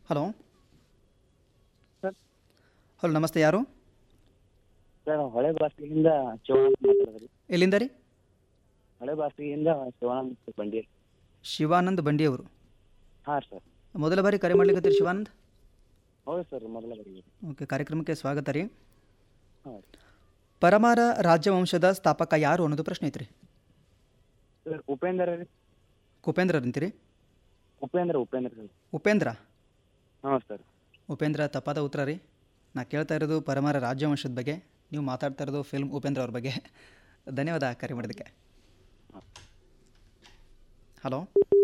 hello sir hello ನಮಸ್ತೆ ಯಾರು sir ಹೊಳೆ ಬಾಸ್ಲಿಯಿಂದ ಶಿವಾನಂದ್ ಮಾತಾಡೋದ್ರಿ ಎಲ್ಲಿಂದ ರೀ ಹಳೆ ಬಾಸ್ಲಿಯಿಂದ ಶಿವಾನಂದ್ ಬಂಡಿ ಶಿವಾನಂದ್ ಬಂಡಿಯವರು ಹಾಂ ಸರ್ ಮೊದಲ ಬಾರಿ ಕರೆ ಮಾಡ್ಲಿಕ್ಕೆ ಶಿವಾನಂದ್ ಹೌದು ಸರ್ ಮೊದಲ ಬರೀ ಓಕೆ ಕಾರ್ಯಕ್ರಮಕ್ಕೆ ಸ್ವಾಗತ ರೀ ಹಾಂ ರೀ ಪರಮಾರ ರಾಜವಂಶದ ಸ್ಥಾಪಕ ಯಾರು ಅನ್ನೋದು ಪ್ರಶ್ನೆ ಐತ್ರಿ ಸರ್ ಉಪೇಂದ್ರ ರೀ ಕುಪೇಂದ್ರ ಅಂತೀರಿ ಉಪೇಂದ್ರ ಉಪೇಂದ್ರ ಸರ್ ಉಪೇಂದ್ರ ಹಾಂ ಸರ್ ಉಪೇಂದ್ರ ತಪ್ಪಾದ ಉತ್ತರ ರೀ ನಾ ಕೇಳ್ತಾ ಇರೋದು ಪರಮಾರ ರಾಜವಂಶದ ಬಗ್ಗೆ ನೀವು ಮಾತಾಡ್ತಾ ಇರೋದು ಫಿಲ್ಮ್ ಉಪೇಂದ್ರ ಅವ್ರ ಬಗ್ಗೆ ಧನ್ಯವಾದ ಕರೆ ಮಾಡೋದಕ್ಕೆ ಹಲೋ